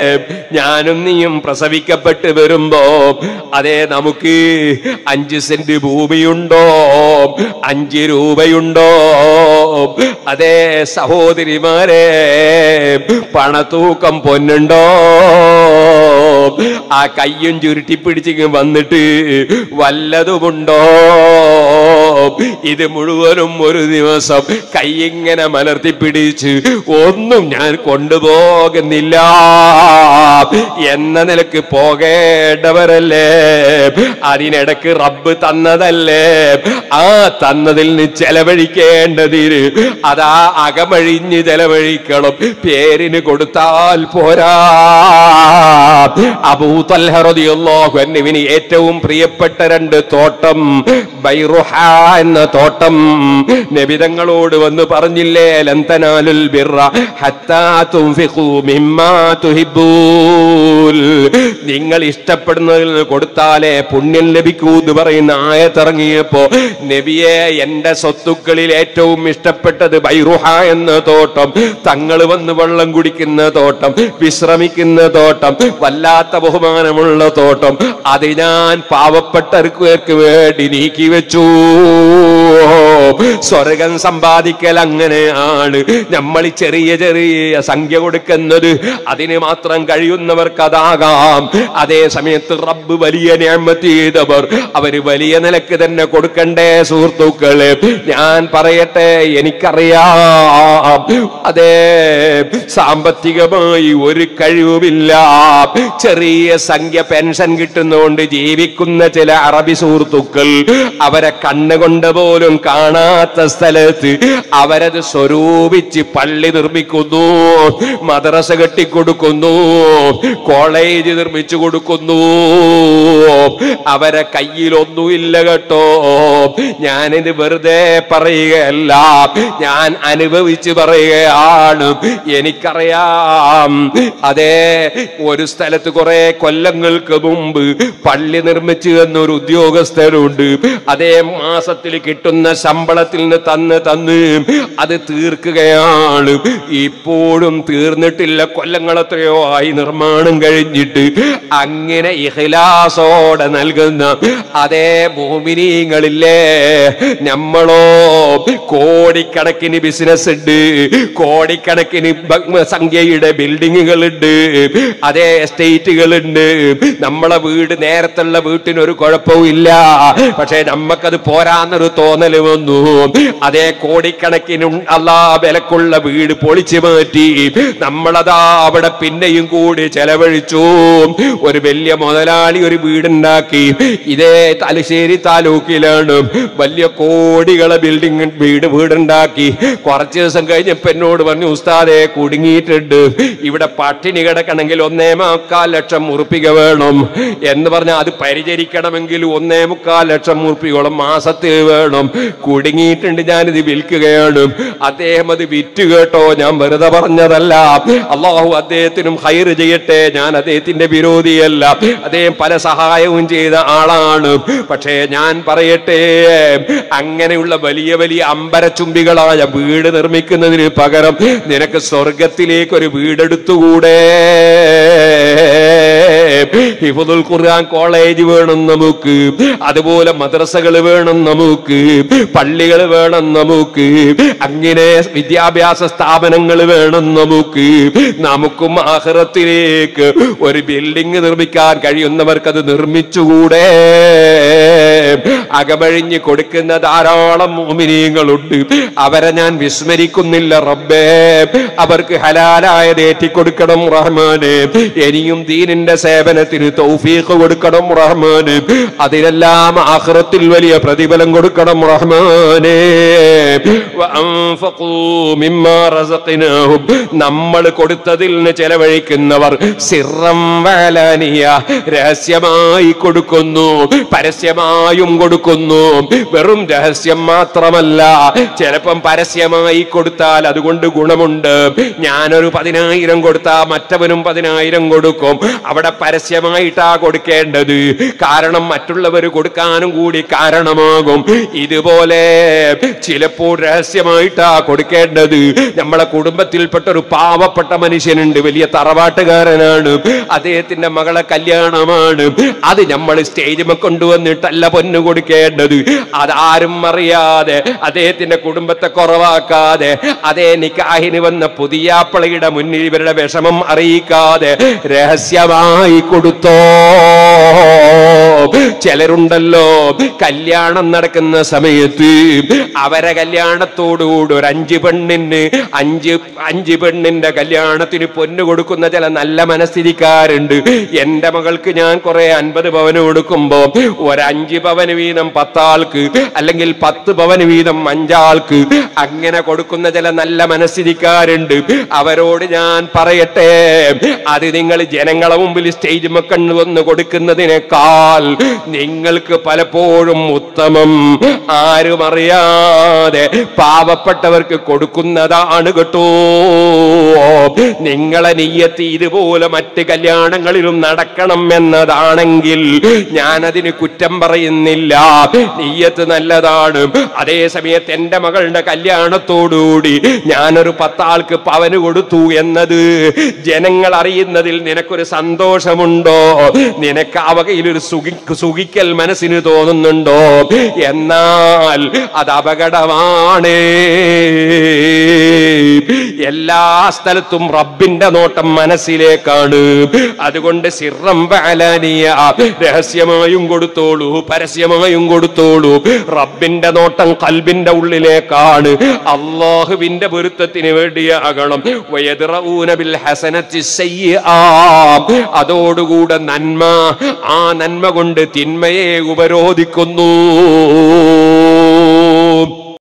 ഞാനും നീയും പ്രസവിക്കപ്പെട്ട് വരുമ്പോ അതെ നമുക്ക് അഞ്ച് സെന്റ് ഭൂമിയുണ്ടോ അഞ്ച് രൂപയുണ്ടോ അതെ സഹോദരിമാരെ പണത്തൂക്കം പൊന്നുണ്ടോ ആ കയ്യും ചുരുട്ടി പിടിച്ചിങ്ങ് വന്നിട്ട് വല്ലതുമുണ്ടോ ഇത് മുഴുവനും ഒരു ദിവസം കൈയിങ്ങനെ മലർത്തി പിടിച്ച് ഒന്നും ഞാൻ കൊണ്ടുപോകുന്നില്ല എന്ന നിലക്ക് പോകേണ്ടവരല്ലേ അതിനിടക്ക് റബ്ബ് തന്നതല്ലേ ആ തന്നതിൽ നിന്ന് ചെലവഴിക്കേണ്ടതിന് അതാ അകമഴിഞ്ഞ് ചെലവഴിക്കണം പേരിന് കൊടുത്താൽ പോരാ അബൂതൽഹറിയുള്ളോഹുവിന് ഏറ്റവും പ്രിയപ്പെട്ട രണ്ട് തോട്ടം ബൈറുഹ എന്ന തോട്ടം നബിതങ്ങളോട് വന്ന് പറഞ്ഞില്ലേ ലന്തനാലുൽ ബിർറ ഹത്താ തുൻഫിഖു മിമ്മാ തുഹിബ്ബൂൻ നിങ്ങൾ ഇഷ്ടപ്പെടുന്നതിൽ നിന്ന് കൊടുത്താലേ പുണ്യം ലഭിക്കൂ എന്ന് പറയുന്ന ആയത്തിറങ്ങിയപ്പോ നബിയെ എന്റെ സ്വത്തുക്കളിൽ ഏറ്റവും ഇഷ്ടപ്പെട്ടത് ബൈറുഹ എന്ന തോട്ടം തങ്ങൾ വന്ന് വെള്ളം കുടിക്കുന്ന തോട്ടം വിശ്രമിക്കുന്ന തോട്ടം വല്ലാത്ത ബഹുമാനമുള്ള തോട്ടം അത് ഞാൻ പാവപ്പെട്ടവർക്ക് വേണ്ടി നീക്കി വെച്ചു സ്വർഗം സമ്പാദിക്കൽ അങ്ങനെയാണ് നമ്മൾ ഈ ചെറിയ ചെറിയ സംഖ്യ കൊടുക്കുന്നത് അതിന് മാത്രം കഴിയുന്നവർക്ക് അതാകാം അതേ സമയത്ത് റബ്ബ് വലിയ ഞാമത്ത് ചെയ്തവർ അവര് വലിയ നിലക്ക് തന്നെ കൊടുക്കണ്ടേ സുഹൃത്തുക്കളെ ഞാൻ പറയട്ടെ എനിക്കറിയാം അതേ സാമ്പത്തികമായി ഒരു കഴിവുമില്ല ചെറിയ സംഖ്യ പെൻഷൻ കിട്ടുന്നതുകൊണ്ട് ജീവിക്കുന്ന ചില അറബി സുഹൃത്തുക്കൾ അവരെ കണ്ണുകൊണ്ട് പോലും കാണാത്ത സ്ഥലത്ത് അവരത് സ്വരൂപിച്ച് പള്ളി നിർമ്മിക്കുന്നു മദ്രസ കെട്ടിക്കൊടുക്കുന്നു കോളേജ് നിർമ്മിച്ചു കൊടുക്കുന്നു അവരെ കയ്യിലൊന്നുമില്ല കേട്ടോ ഞാനിത് വെറുതെ പറയുകയല്ല ഞാൻ അനുഭവിച്ച് പറയുകയാണ് എനിക്കറിയാം അതെ ഒരു സ്ഥലത്ത് കുറെ കൊല്ലങ്ങൾക്ക് മുമ്പ് പള്ളി നിർമ്മിച്ചു എന്നൊരു ഉദ്യോഗസ്ഥരുണ്ട് അതേ മാസത്തിൽ കിട്ടുന്ന ശമ്പളത്തിൽ നിന്ന് തന്ന് തന്ന് അത് തീർക്കുകയാണ് ഇപ്പോഴും തീർന്നിട്ടില്ല കൊല്ലങ്ങൾ എത്രയോ ആയി നിർമ്മാണം കഴിഞ്ഞിട്ട് അങ്ങനെ ഇഹ്ലാസോടെ നൽകുന്ന അതേ മോമിനിയങ്ങളില്ലേ നമ്മളോ കോടിക്കണക്കിന് ബിസിനസ് ഉണ്ട് കോടിക്കണക്കിന് ബ- സംഖ്യയുടെ ബിൽഡിങ്ങുകളുണ്ട് അതേ എസ്റ്റേറ്റുകളുണ്ട് നമ്മളെ വീട് നേരത്തുള്ള വീട്ടിന് ഒരു കുഴപ്പവും ഇല്ല പക്ഷെ നമ്മക്കത് പോരാന്നൊരു തോന്നല് വന്നു അതേ കോടിക്കണക്കിന് അല്ലാ വിലക്കുള്ള വീട് പൊളിച്ചു മാറ്റി നമ്മളതാ അവിടെ പിന്നെയും കൂടി ചെലവഴിച്ചു ഒരു വലിയ മുതലാളി ഒരു വീടുണ്ടാക്കി ഇതേ തലശ്ശേരി താലൂക്കിലാണ് വലിയ കോടികളെ ബിൽഡിംഗ് വീട് വീടുണ്ടാക്കി കുറച്ച് ദിവസം കഴിഞ്ഞപ്പോ എന്നോട് പറഞ്ഞു ഉസ്താദെ കുടുങ്ങിയിട്ടുണ്ട് ഇവിടെ പട്ടിണി കിടക്കണമെങ്കിൽ ഒന്നേ മുക്കാൽ ലക്ഷം ഉറുപ്പിക വേണം എന്ന് പറഞ്ഞാൽ അത് പരിചരിക്കണമെങ്കിൽ ഒന്നേ മുക്കാൽ ലക്ഷം ഉറുപ്പികോളം മാസത്തിൽ വേണം കുടുങ്ങിയിട്ടുണ്ട് ഞാനിത് വിൽക്കുകയാണ് അദ്ദേഹം അത് വിറ്റ് കേട്ടോ ഞാൻ വെറുതെ പറഞ്ഞതല്ല അള്ളാഹു അദ്ദേഹത്തിനും ഹൈർ ചെയ്യട്ടെ ഞാൻ അദ്ദേഹത്തിന്റെ വിരോധിയല്ല അദ്ദേഹം പല സഹായവും ചെയ്ത ആളാണ് പക്ഷേ ഞാൻ പറയട്ടെ അങ്ങനെയുള്ള വലിയ വലിയ അമ്പരച്ചുംബികളായ വീട് നിർമ്മിക്കുന്നതിന് പകരം നിനക്ക് സ്വർഗത്തിലേക്ക് ഒരു വീടെടുത്തുകൂടെ ഹിഫുദുൽ ഖുർആൻ കോളേജ് വേണം നമുക്ക് അതുപോലെ മദ്രസകൾ വേണം നമുക്ക് പള്ളികൾ വേണം നമുക്ക് അങ്ങനെ വിദ്യാഭ്യാസ സ്ഥാപനങ്ങൾ വേണം നമുക്ക് നമുക്കും ആഹ്റത്തിലേക്ക് ഒരു ബിൽഡിംഗ് നിർമ്മിക്കാൻ കഴിയുന്നവർക്ക് അത് നിർമ്മിച്ചുകൂടെ അകമഴിഞ്ഞ് കൊടുക്കുന്ന ധാരാളം മോമിനീങ്ങളുണ്ട് അവരെ ഞാൻ വിസ്മരിക്കുന്നില്ല റബ്ബേ അവർക്ക് ഹലാലായത് ഏറ്റിക്കൊടുക്കണം റഹ്മാന് ഇനിയും ദീനിന്റെ സേവനത്തിന് തൗഫീഖ് കൊടുക്കണം റഹ്മാന് അതിനെല്ലാം ആഖിറത്തിൽ വലിയ പ്രതിഫലം കൊടുക്കണം റഹ്മാനേ വഅൻഫഖൂ മിമ്മാ റസഖ്നാഹും നമ്മൾ കൊടുത്തതിൽ നിന്ന് ചെലവഴിക്കുന്നവർ സിറം വലാനിയ രഹസ്യമായി കൊടുക്കുന്നു പരസ്യമായും കൊടുക്കുന്നു വെറും രഹസ്യം മാത്രമല്ല ചിലപ്പം പരസ്യമായി കൊടുത്താൽ അതുകൊണ്ട് ഗുണമുണ്ട് ഞാനൊരു പതിനായിരം കൊടുത്താൽ മറ്റവനും പതിനായിരം കൊടുക്കും അവിടെ പരസ്യം പരസ്യമായിട്ടാ കൊടുക്കേണ്ടത് കാരണം മറ്റുള്ളവർ കൊടുക്കാനും കൂടി കാരണമാകും ഇതുപോലെ ചിലപ്പോൾ രഹസ്യമായിട്ടാ കൊടുക്കേണ്ടത് നമ്മളെ കുടുംബത്തിൽപ്പെട്ട ഒരു പാവപ്പെട്ട മനുഷ്യനുണ്ട് വലിയ തറവാട്ടുകാരനാണ് അദ്ദേഹത്തിന്റെ മകളെ കല്യാണമാണ് അത് നമ്മൾ സ്റ്റേജിൽ കൊണ്ടുവന്നിട്ടല്ല പൊന്നു കൊടുക്കേണ്ടത് അതാരും അറിയാതെ അദ്ദേഹത്തിന്റെ കുടുംബത്തെ കുറവാക്കാതെ അതേ നിക്കാഹിന് വന്ന പുതിയാപ്പിളയുടെ മുന്നിൽ ഇവരുടെ വിഷമം അറിയിക്കാതെ രഹസ്യമായി കൊടുത്തോ ചിലരുണ്ടല്ലോ കല്യാണം നടക്കുന്ന സമയത്ത് അവരെ കല്യാണത്തോടുകൂടി ഒരു അഞ്ച് പെണ്ണിന് അഞ്ച് അഞ്ച് പെണ്ണിന്റെ കല്യാണത്തിന് പൊന്നു കൊടുക്കുന്ന ചില നല്ല മനസ്ഥിതിക്കാരുണ്ട് എന്റെ മകൾക്ക് ഞാൻ കുറെ അൻപത് പവന് കൊടുക്കുമ്പോ ഒരഞ്ച് പവന് വീതം പത്താൾക്ക് അല്ലെങ്കിൽ പത്ത് പവന് വീതം അഞ്ചാൾക്ക് അങ്ങനെ കൊടുക്കുന്ന ചില നല്ല മനസ്ഥിതിക്കാരുണ്ട് അവരോട് ഞാൻ പറയട്ടെ അത് നിങ്ങൾ ജനങ്ങളെ മുമ്പിൽ സ്റ്റേജ് മക്കണ്ണ് വന്ന് കൊടുക്കുന്നതിനേക്കാൾ നിങ്ങൾക്ക് പലപ്പോഴും ഉത്തമം ആരും അറിയാതെ പാവപ്പെട്ടവർക്ക് കൊടുക്കുന്നതാണ് കേട്ടോ നിങ്ങളെ നീയത്ത് ഇതുപോലെ മറ്റ് കല്യാണങ്ങളിലും നടക്കണം എന്നതാണെങ്കിൽ ഞാനതിന് കുറ്റം പറയുന്നില്ല നീയത്ത് നല്ലതാണ് അതേ സമയത്ത് എന്റെ മകളുടെ കല്യാണത്തോടുകൂടി ഞാനൊരു പത്താൾക്ക് പവന് കൊടുത്തു എന്നത് ജനങ്ങൾ അറിയുന്നതിൽ നിനക്കൊരു സന്തോഷമുണ്ടോ നിനക്ക് ആ വകയിൽ ഒരു സുഖി സുഖിക്കൽ മനസ്സിന് തോന്നുന്നുണ്ടോ എന്നാൽ അത് അപകടമാണ് എല്ലാ സ്ഥലത്തും റബ്ബിന്റെ നോട്ടം മനസ്സിലേക്കാണ് അതുകൊണ്ട് സിറം ബാലാനിയ രഹസ്യമായും കൊടുത്തോളൂ പരസ്യമായും കൊടുത്തോളൂ റബ്ബിന്റെ നോട്ടം കൽബിന്റെ ഉള്ളിലേക്കാണ് അള്ളാഹുവിന്റെ പൊരുത്തത്തിന് വേണ്ടിയാകണം വയതിറൂന ബിൽ ഹസനത്തി സയ്യിആ. അതോടുകൂടെ നന്മ ആ നന്മ കൊണ്ട് തിന്മയെ ഉപരോധിക്കുന്നു